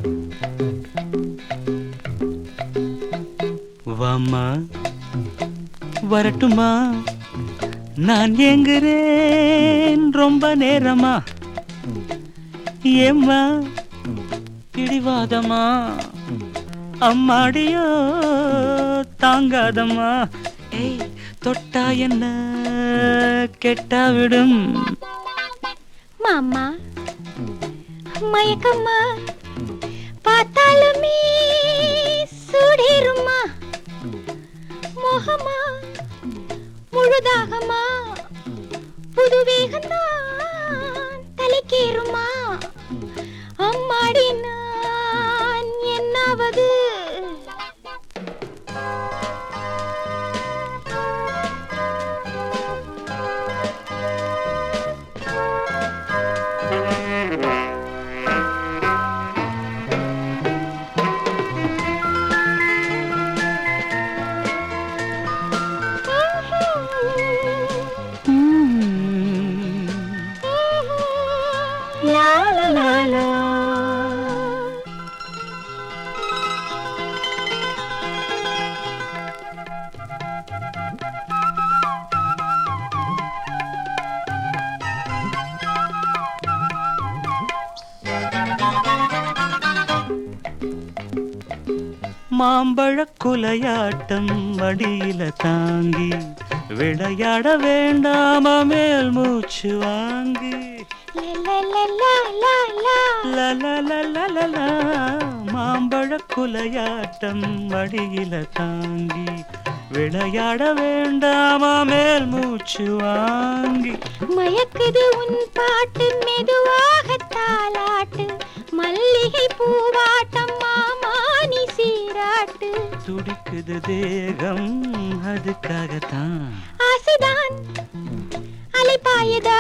வாம்மா வரட்டுமா நான் ஏங்குறேன் ரொம்ப நேரமா ஏம்மா பிடிவாதமா அம்மாடியோ தாங்காதம்மா ஏய் தொட்டா என்ன கெட்டா விடும் மாமா மயக்கம்மா பார்த்தாலுமே சூடேறுமா மோகமா முழுதாகமா புது வேகந்தான் தலைக்கேறுமா அம்மாடி நான் என்னாவது லா லா லா லா மாம்பழ குலையாட்டம் மடியில தாங்கி விளையாட வேண்டாம மேல் மூச்சு வாங்கி லா லா லா லா லா லலலலலலா, மாம்பழ குலையாட்டம் மடியில தாங்கி விளையாட வேண்டாம மேல் மூச்சு வாங்கி மயக்குது உன் பாட்டு மெதுவாக தாலாட்டு மல்லிகை பூவாட்டம் மாமானி சீராட்டு துடிக்குது தேகம் அதுக்காகத்தான் ஆசைதான் அலைப்பாயுதா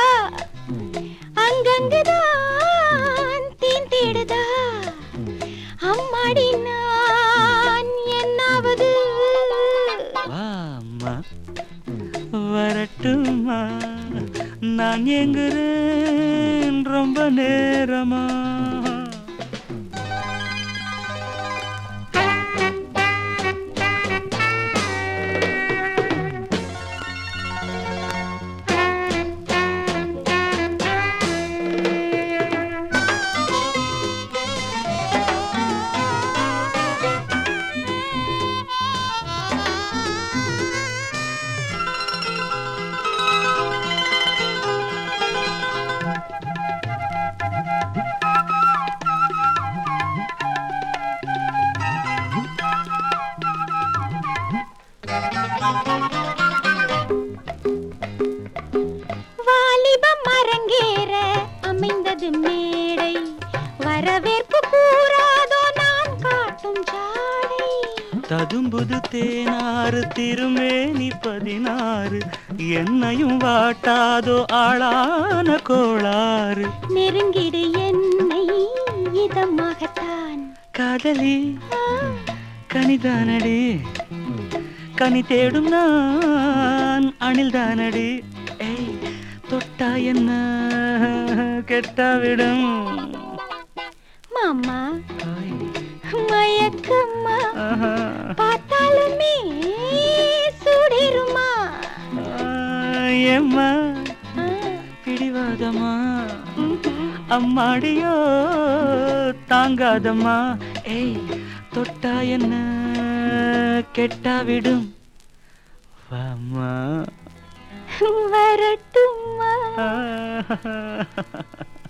அங்கங்குதான் தேன் தேடுதா அம்மாடி நான் என்னாவது வாம்மா வரட்டுமா நான் எங்குறேன் ரொம்ப நேரமா வாலிபம் அரங்கேற அமைந்தது மேடை வரவேற்பு கூறாதோ நான் காட்டும் ஜாடை ததும்புது தேனாறு திருமேனி பதினாறு என்னையும் வாட்டாதோ ஆளான கோளாறு நெருங்கிடு என்னை இதமாகத்தான் காதலி கனிதானடி கனி தேடும் நான் அணில்தானடி ஏய் தொட்டா என்ன கெட்டா விடும் மாமா ஆய், மயக்கம்மா ஆஹா. பார்த்தாலுமே சூடேறுமா ஆய், ஏம்மா ஆ, பிடிவாதமா ம்ஹும். அம்மாடியோ தாங்காதம்மா ஏய் தொட்டா என்ன கெட்டா விடும் வாம்மா வரட்டுமா ஆ